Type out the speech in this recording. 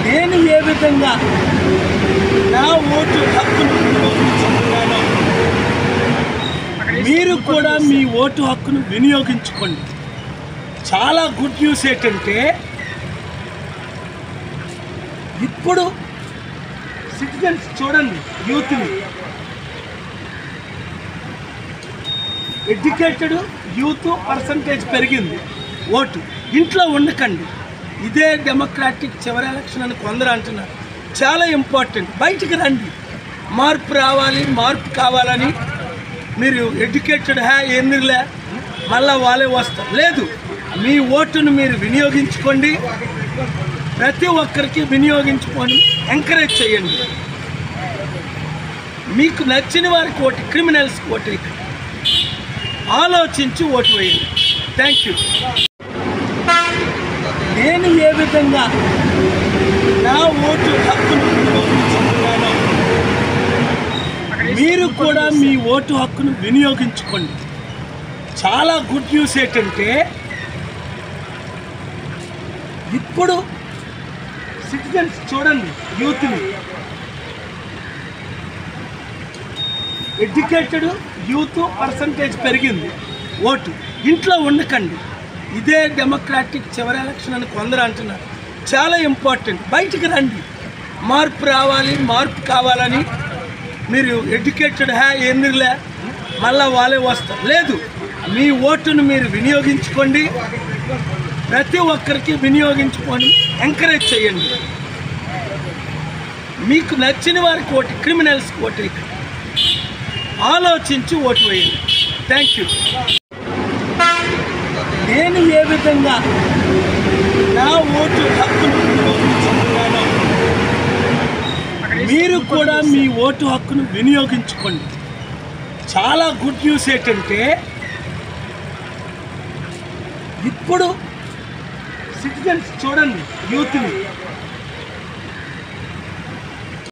నేను ఏ విధంగా నా ఓటు హక్కును వినియోగించుకున్నానో మీరు కూడా మీ ఓటు హక్కును వినియోగించుకోండి చాలా గుడ్ న్యూస్ ఏంటంటే ఇప్పుడు సిటిజన్స్ చూడండి యూత్ని ఎడ్యుకేటెడ్ యూత్ పర్సంటేజ్ పెరిగింది ఓటు ఇంట్లో ఉండకండి ఇదే డెమోక్రాటిక్ చివరి ఎలక్షన్ అని కొందరు అంటున్నారు చాలా ఇంపార్టెంట్ బయటికి రండి మార్పు రావాలి మార్పు కావాలని మీరు ఎడ్యుకేటెడ్ హ్యా ఎందుకులే మళ్ళా వాళ్ళే వస్తారు లేదు మీ ఓటును మీరు వినియోగించుకోండి ప్రతి ఒక్కరికి వినియోగించుకొని ఎంకరేజ్ చేయండి మీకు నచ్చిన వారికి ఓటు క్రిమినల్స్కి ఓటు వేయకండి. ఆలోచించి ఓటు వేయండి థ్యాంక్ యూ నేను ఏ విధంగా నా ఓటు హక్కును వినియోగించుకున్నానో మీరు కూడా మీ ఓటు హక్కును వినియోగించుకోండి చాలా గుడ్ న్యూస్ ఏంటంటే ఇప్పుడు సిటిజన్స్ చూడండి యూత్ని ఎడ్యుకేటెడ్ యూత్ పర్సంటేజ్ పెరిగింది ఓటు ఇంట్లో ఉండకండి ఇదే డెమోక్రాటిక్ చివరి ఎలక్షన్ అని కొందరు అంటున్నారు చాలా ఇంపార్టెంట్ బయటికి రండి మార్పు రావాలి మార్పు కావాలని మీరు ఎడ్యుకేటెడ్ హ్యా ఎందుకులే మళ్ళా వాళ్ళే వస్తారు లేదు మీ ఓటును మీరు వినియోగించుకోండి ప్రతి ఒక్కరికి వినియోగించుకొని ఎంకరేజ్ చేయండి మీకు నచ్చిన వారికి ఓటు క్రిమినల్స్కి ఓటు వేయకండి. ఆలోచించి ఓటు వేయండి థ్యాంక్ యూ నేను ఏ విధంగా నా ఓటు హక్కును వినియోగించుకున్నానో మీరు కూడా మీ ఓటు హక్కును వినియోగించుకోండి చాలా గుడ్ న్యూస్ ఏంటంటే ఇప్పుడు సిటిజన్స్ చూడండి యూత్ని